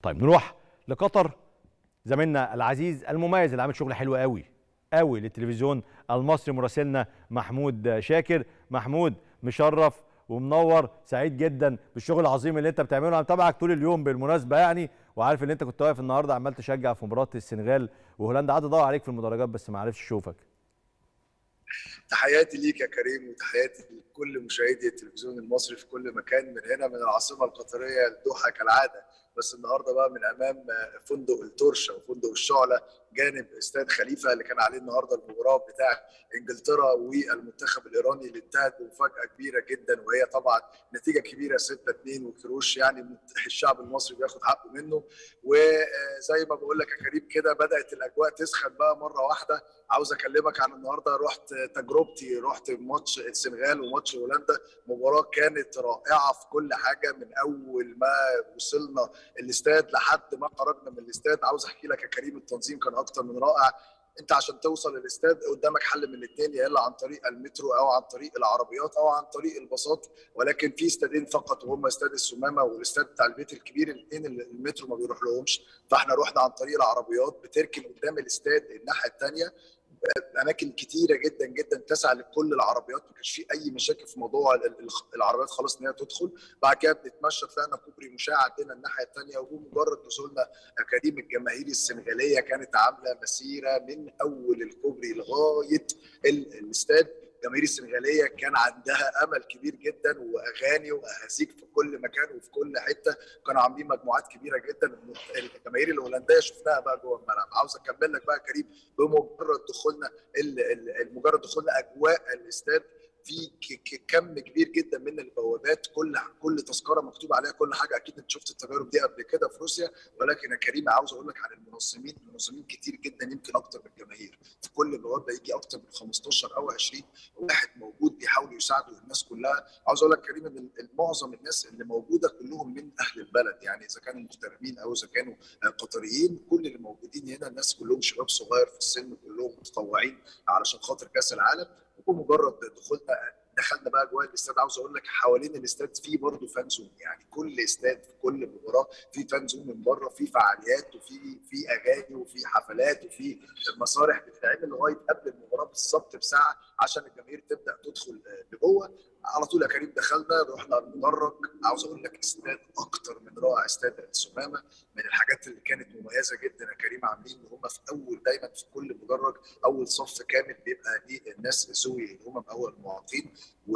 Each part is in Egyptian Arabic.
طيب نروح لقطر زميلنا العزيز المميز اللي عامل شغل حلو قوي قوي للتلفزيون المصري مراسلنا محمود شاكر محمود مشرف ومنور سعيد جدا بالشغل العظيم اللي انت بتعمله انا متابعك طول اليوم بالمناسبه يعني وعارف ان انت كنت واقف النهارده عمال تشجع في مباراه السنغال وهولندا قعدت ادور عليك في المدرجات بس ما عرفتش اشوفك تحياتي ليك يا كريم وتحياتي لكل مشاهدي التلفزيون المصري في كل مكان من هنا من العاصمه القطريه الدوحه كالعاده بس النهارده بقى من امام فندق الترشا وفندق الشعله جانب استاد خليفه اللي كان عليه النهارده المباراه بتاع انجلترا والمنتخب الايراني اللي انتهت بمفاجاه كبيره جدا وهي طبعا نتيجه كبيره 6 2 وكروش يعني الشعب المصري بياخد حقه منه وزي ما بقول لك يا كريم كده بدات الاجواء تسخن بقى مره واحده عاوز اكلمك عن النهارده رحت تجربتي رحت ماتش السنغال وماتش هولندا مباراه كانت رائعه في كل حاجه من اول ما وصلنا الاستاد لحد ما خرجنا من الاستاد عاوز احكي لك يا كريم التنظيم كان اكتر من رائع انت عشان توصل للاستاد قدامك حل من الاثنين يا الا عن طريق المترو او عن طريق العربيات او عن طريق الباصات ولكن في استادين فقط وهم استاد السمامه والاستاد بتاع البيت الكبير الاثنين المترو ما بيروح لهمش فاحنا رحنا عن طريق العربيات بتركن قدام الاستاد الناحيه الثانيه اماكن كتيره جدا جدا تسع لكل العربيات ما كانش في اي مشاكل في موضوع العربيات خلاص ان هي تدخل بعد كده بنتمشى طلعنا كوبري مشاع عندنا الناحيه الثانيه وبمجرد نزولنا اكاديم الجماهير السنغاليه كانت عامله مسيره من اول الكوبري لغايه الاستاد الجماهير السنغاليه كان عندها امل كبير جدا واغاني واهازيج في كل مكان وفي كل حته كانوا عاملين مجموعات كبيره جدا الجماهير الهولنديه شفناها بقى جوه الملعب عاوز اكمل لك بقى كريم بمجرد دخولنا مجرد دخولنا اجواء الاستاد في كم كبير جدا من البوابات كل كل تذكره مكتوب عليها كل حاجه اكيد انت شفت التجارب دي قبل كده في روسيا ولكن يا كريم عاوز اقول لك عن المنظمين المنظمين كتير جدا يمكن اكتر من الجماهير في كل بوابه يجي اكتر من 15 او 20 واحد موجود بيحاولوا يساعدوا الناس كلها عاوز اقول لك كريم ان معظم الناس اللي موجوده كلهم من اهل البلد يعني اذا كانوا مغتربين او اذا كانوا قطريين كل اللي موجودين هنا الناس كلهم شباب صغير في السن كلهم متطوعين علشان خاطر كاس العالم وبمجرد دخولنا دخلنا بقى جوه الاستاد عاوز اقول لك حوالين الاستاد في برضه فان زون يعني كل استاد في كل مباراه في فان زون من بره في فعاليات وفي في اغاني وفي حفلات وفي مسارح بتتعمل لغايه قبل المباراه بالظبط بساعه عشان الجماهير تبدا تدخل لجوه على طول يا كريم دخلنا رحنا المدرج عاوز اقول لك استاد اكتر من رائع استاد السمامه من الحاجات اللي كانت مميزه جدا يا كريم عاملين ان هم في اول دايما في كل مدرج اول صف كامل بيبقى للناس ذوي اللي هم اول المعاقين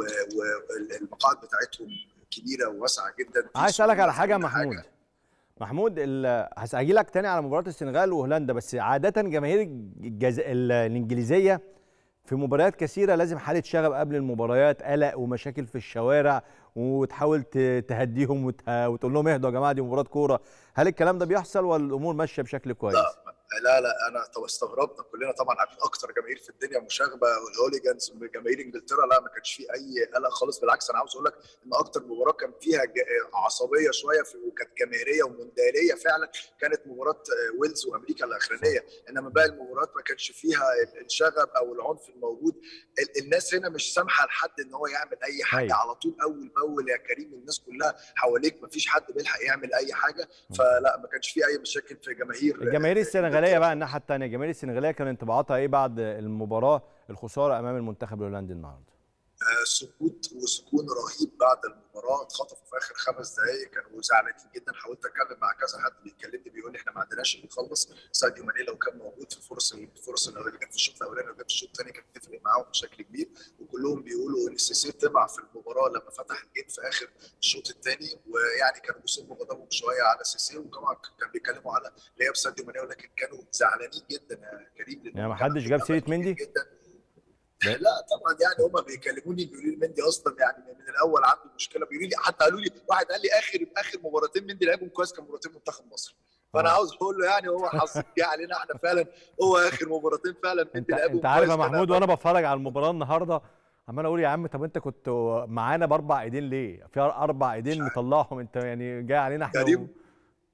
والمقاعد بتاعتهم كبيره وواسعه جدا عايز اسالك على حاجه محمود حاجة. محمود هسأجي لك تاني على مباراه السنغال وهولندا بس عاده جماهير الجز... الانجليزيه في مباريات كثيره لازم حاله شغب قبل المباريات قلق ومشاكل في الشوارع وتحاول تهديهم وت... وتقول لهم اهدوا يا جماعه دي مباراه كوره هل الكلام ده بيحصل ولا الامور ماشيه بشكل كويس لا لا لا انا طب استغربنا كلنا طبعا عارفين اكتر جماهير في الدنيا مشاغبه والهوليجانز جماهير انجلترا لا ما كانش في اي قلق خالص بالعكس انا عاوز اقول لك ان اكتر مباراه كان فيها عصبيه شويه وكانت جماهيريه ومنداليه فعلا كانت مباراه ويلز وامريكا الاخرانيه انما باقي المباريات ما كانش فيها الشغب او العنف الموجود الناس هنا مش سامحه لحد ان هو يعمل اي حاجه على طول اول باول يا كريم الناس كلها حواليك ما فيش حد بيلحق يعمل اي حاجه فلا ما كانش في اي مشاكل في جماهير الجماهير السنغاليه بقى الناحيه الثانيه الجماهير السنغاليه كان انطباعاتها ايه بعد المباراه الخساره امام المنتخب الهولندي النهارده؟ آه سكوت وسكون رهيب بعد المباراه اتخطفوا في اخر خمس دقائق كانوا زعلانين جدا حاولت اتكلم مع كذا حد بيكلمني بيقول لي احنا ما عندناش اللي يخلص ساديو ماني لو كان موجود في الفرص الفرص اللي كانت في الشوط الاولاني وجت في الشوط الثاني كانت تفرق معاهم بشكل كبير وكلهم بيقولوا ان السيسي طمع في المباراه لما فتح الجيم في اخر الشوط الثاني ويعني كانوا بيصبوا غضبهم شويه على السيسي وطبعا كانوا بيتكلموا على غياب ساديو ماني ولكن كانوا زعلانين جدا يا كريم يعني ما حدش جاب سيره مندي؟ جدا لا طبعا يعني هم بيكلموني بيقولوا لي مندي اصلا يعني من الاول عنده مشكله بيقولوا لي حتى قالوا لي واحد قال لي اخر اخر مباراتين مندي لعبهم كويس كان مباراتين منتخب مصر فانا عاوز اقول له يعني هو حظ جه علينا احنا فعلا هو اخر مباراتين فعلا انت انت عارف يا محمود وانا بتفرج على المباراه النهارده عمال اقول يا عم طب انت كنت معانا باربع ايدين ليه؟ في اربع ايدين مطلعهم انت يعني جاي علينا احنا كريم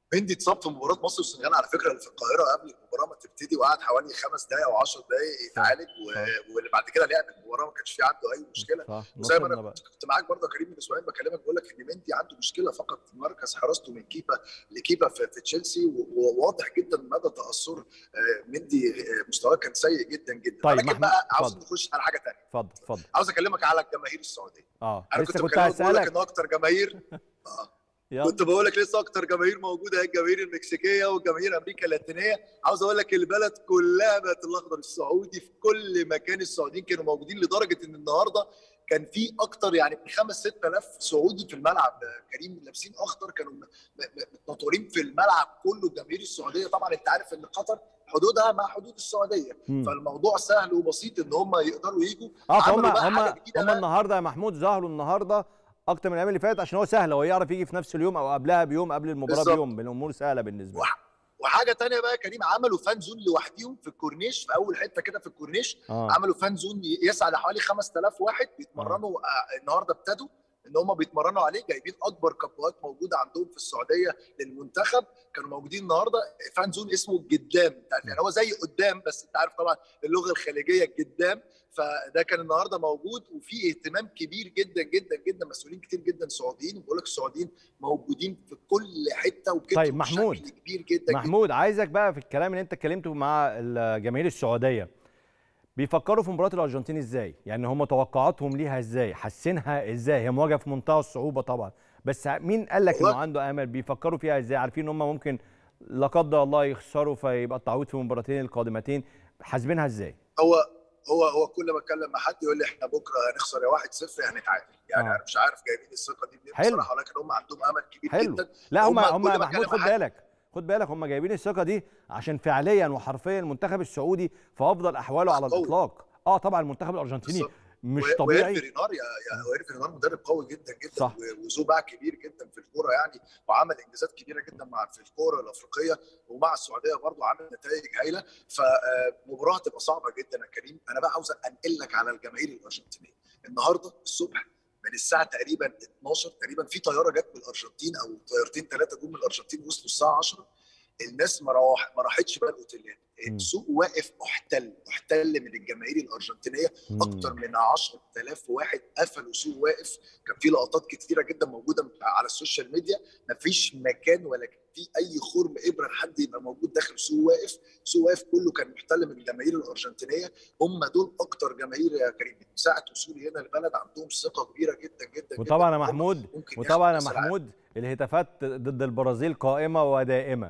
مندي اتصاب في مباراه مصر والسنغال على فكره اللي في القاهره قبل المباراه ما تبتدي وقعد حوالي خمس دقائق او 10 دقائق يتعالج و- واللي بعد كده لعب المباراه ما كانش في عنده اي مشكله صح وزي ما نصرنا انا بقى كنت كنت معاك برضه يا كريم من اسبوعين بكلمك بقول لك ان مندي عنده مشكله فقط في مركز حراسته من كيبا لكيبا في, في تشيلسي و- وواضح جدا مدى تاثر آه، مندي آه، مستواه كان سيء جدا جدا طيب، ولكن محمود، بقى عاوز اتفضل. نخش على حاجه ثانيه اتفضل اتفضل عاوز اكلمك على الجماهير السعوديه اه انا لسه كنت كنت بكلمك بقول لك هسالك ان اكتر جماهير آه. يلا كنت بقول لك لسه اكتر جماهير موجوده هي الجماهير المكسيكيه وجماهير امريكا اللاتينيه عاوز اقول لك البلد كلها بقت الاخضر السعودي في كل مكان السعوديين كانوا موجودين لدرجه ان النهارده كان في اكتر يعني من 5 6000 سعودي في الملعب آه، كريم لابسين اخضر كانوا م- م- متنطورين في الملعب كله الجماهير السعوديه طبعا انت عارف ان قطر حدودها مع حدود السعوديه مم. فالموضوع سهل وبسيط ان هم يقدروا يجوا اه فهم عملوا بقى هم حاجة جديدة هم بقى. النهارده يا محمود ظهروا النهارده اكتر من الايام اللي فاتت عشان هو سهل هو يعرف يجي في نفس اليوم او قبلها بيوم قبل المباراه بالظبط. بيوم الامور سهله بالنسبه له وح- وحاجه تانية بقى يا كريم عملوا فان زون لوحديهم في الكورنيش في اول حته كده في الكورنيش اه عملوا فان زون يسعى لحوالي 5000 واحد بيتمرنوا آه. النهارده ابتدوا ان هم بيتمرنوا عليه جايبين اكبر كابوات موجوده عندهم في السعوديه للمنتخب كانوا موجودين النهارده فان زون اسمه الجدام انت عارف يعني هو زي قدام بس انت عارف طبعا اللغه الخليجيه الجدام فده كان النهارده موجود وفي اهتمام كبير جدا جدا جدا مسؤولين كتير جدا سعوديين وبقول لك السعوديين موجودين في كل حته وكده طيب، محمود. بشكل كبير جدا جدا محمود عايزك بقى في الكلام اللي انت اتكلمته مع الجماهير السعوديه بيفكروا في مباراه الارجنتين ازاي يعني هم توقعاتهم ليها ازاي حاسينها ازاي هي مواجهه في منتهى الصعوبه طبعا بس مين قال لك انه والله- عنده عنده امل بيفكروا فيها ازاي عارفين ان هم ممكن لا قدر الله يخسروا فيبقى التعويض في المباراتين القادمتين حاسبينها ازاي هو هو هو كل ما اتكلم مع حد يقول لي احنا بكره هنخسر يا 1-0 يا هنتعادل يعني آه. انا مش عارف جايبين الثقه دي منين حلو. بصراحه ولكن هم عندهم امل كبير حلو. جدا لا هم هم هم كل يا ما محمود اتكلم خد مع حد- بالك خد بالك هم جايبين الثقه دي عشان فعليا وحرفيا المنتخب السعودي في افضل احواله على قوي. الاطلاق اه طبعا المنتخب الارجنتيني بالظبط. مش و- طبيعي وإيرفي رينار يا يا وإيرفي رينار مدرب قوي جدا جدا صح. و- وذو باع كبير جدا في الكوره يعني وعمل انجازات كبيره جدا مع في الكوره الافريقيه ومع السعوديه برضه عامل نتائج هايله فمباراه هتبقى صعبه جدا يا كريم انا بقى عاوز انقل لك على الجماهير الارجنتينيه النهارده الصبح من الساعه تقريبا 12 تقريبا في طياره جت من الارجنتين او طيارتين ثلاثه جم من الارجنتين وصلوا الساعه 10 الناس ما روح ما راحتش بقى الاوتيلات مم. السوق واقف محتل محتل من الجماهير الارجنتينيه مم. اكتر من 10000 واحد قفلوا سوق واقف كان في لقطات كتيره جدا موجوده على السوشيال ميديا مفيش مكان ولا كان في اي خرم ابره لحد يبقى موجود داخل سوق واقف سوق واقف كله كان محتل من الجماهير الارجنتينيه هم دول اكتر جماهير يا كريم من ساعه وصولي هنا البلد عندهم ثقه كبيره جدا جدا وطبعا يا جداً إن هم محمود ممكن وطبعا يا ياخدوا كأس العالم. محمود الهتافات ضد البرازيل قائمه ودائمه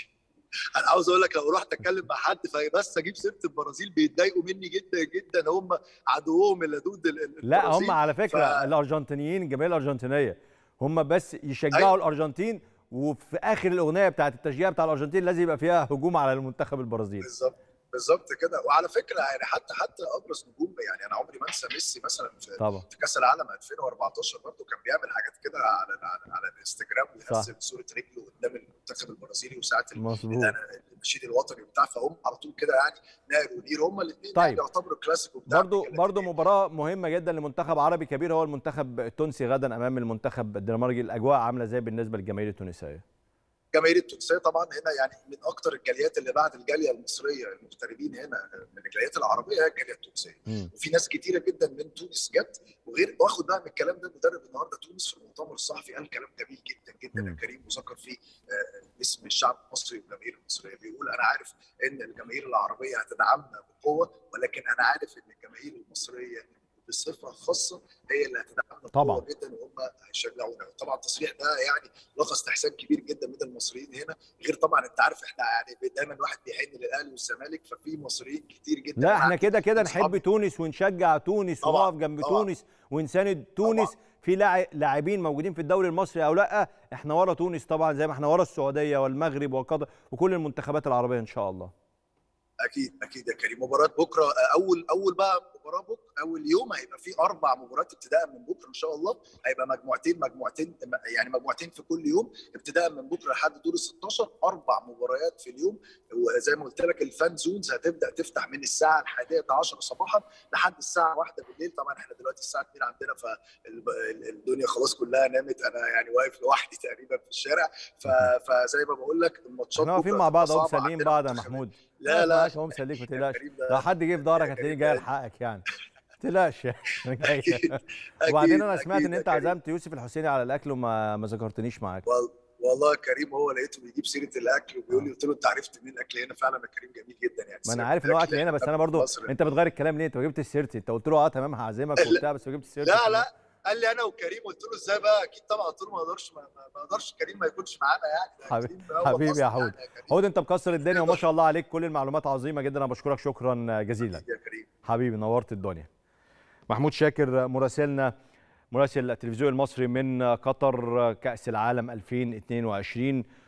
انا عاوز اقول لك لو رحت اتكلم مع حد فبس اجيب سيره البرازيل بيتضايقوا مني جدا جدا هم عدوهم اللدود ال- ال- لا البرازيل. هم على فكره ف- الارجنتينيين الجماهير الارجنتينيه هم بس يشجعوا أيوة. الارجنتين وفي اخر الاغنيه بتاعت التشجيع بتاع الارجنتين لازم يبقى فيها هجوم على المنتخب البرازيلي بالظبط بالظبط كده وعلى فكره يعني حتى حتى ابرز نجوم يعني انا عمري ما انسى ميسي مثلا في طبعا في كاس العالم 2014 برضه كان بيعمل حاجات كده على على, على الانستجرام وينزل صوره رجله قدام المنتخب البرازيلي وساعات ال- مظبوط النشيد الوطني وبتاع فهم على طول كده يعني نائر ونير هم الاثنين طيب. يعني يعتبروا كلاسيكو بتاع برضو أمريكا برضو اللاتينية. مباراه مهمه جدا لمنتخب عربي كبير هو المنتخب التونسي غدا امام المنتخب الدنماركي الاجواء عامله ازاي بالنسبه للجماهير التونسيه الجماهير التونسيه طبعا هنا يعني من اكثر الجاليات اللي بعد الجاليه المصريه المغتربين هنا من الجاليات العربيه هي الجاليه التونسيه مم. وفي ناس كتيره جدا من تونس جت وغير واخد بقى من الكلام ده مدرب النهارده تونس في المؤتمر الصحفي قال كلام جميل جدا جدا مم. يا كريم وذكر فيه آه، اسم الشعب المصري والجماهير المصريه بيقول انا عارف ان الجماهير العربيه هتدعمنا بقوه ولكن انا عارف ان الجماهير المصريه بصفه خاصه هي اللي هتدعمنا طبعاً. بقوه جدا وهم هيشجعونا طبعا التصريح ده يعني لقى استحسان كبير جدا من المصريين هنا غير طبعا انت عارف احنا يعني دايما الواحد بيحن للاهلي والزمالك ففي مصريين كتير جدا لا احنا معاك. كده كده أصحاب- نحب تونس ونشجع تونس طبعاً، ونقف جنب طبعاً. تونس ونساند تونس طبعاً. في لاع- لاعبين موجودين في الدوري المصري او لا احنا ورا تونس طبعا زي ما احنا ورا السعوديه والمغرب وقطر وكل المنتخبات العربيه ان شاء الله اكيد اكيد يا كريم مباراه بكره اول اول بقى مباراه بكره اول يوم هيبقى في اربع مباريات ابتداء من بكره ان شاء الله هيبقى مجموعتين مجموعتين يعني مجموعتين في كل يوم ابتداء من بكره لحد دور ال 16 اربع مباريات في اليوم وزي ما قلت لك الفان زونز هتبدا تفتح من الساعه الحادية عشر صباحا لحد الساعه 1 بالليل طبعا احنا دلوقتي الساعه 2 عندنا فالدنيا خلاص كلها نامت انا يعني واقف لوحدي تقريبا في الشارع فزي ما بقول لك الماتشات احنا واقفين مع بعض اهو مسليين بعض يا محمود لا لا هو مسليك ما تقلقش لو حد جه في ظهرك هتلاقيه جاي يلحقك يعني ما تقلقش وبعدين انا سمعت ان انت عزمت يوسف الحسيني على الاكل وما ما ذكرتنيش معاك والله كريم هو لقيته بيجيب سيره الاكل وبيقول لي قلت له انت عرفت منين الاكل هنا فعلا يا كريم جميل جدا يعني ما انا عارف ان هو اكل هنا بس انا برضو انت بتغير الكلام ليه انت ما جبتش سيرتي انت قلت له اه تمام هعزمك وبتاع بس ما جبتش سيرتي لا لا قال لي انا وكريم قلت له ازاي بقى اكيد طبعا قلت له ما اقدرش ما اقدرش كريم ما يكونش معانا يعني حبيبي حبيبي يا حود حود انت مكسر الدنيا وما شاء الله عليك كل المعلومات عظيمه جدا انا بشكرك شكرا جزيلا يا كريم حبيبي نورت الدنيا محمود شاكر مراسلنا مراسل التلفزيون المصري من قطر كأس العالم 2022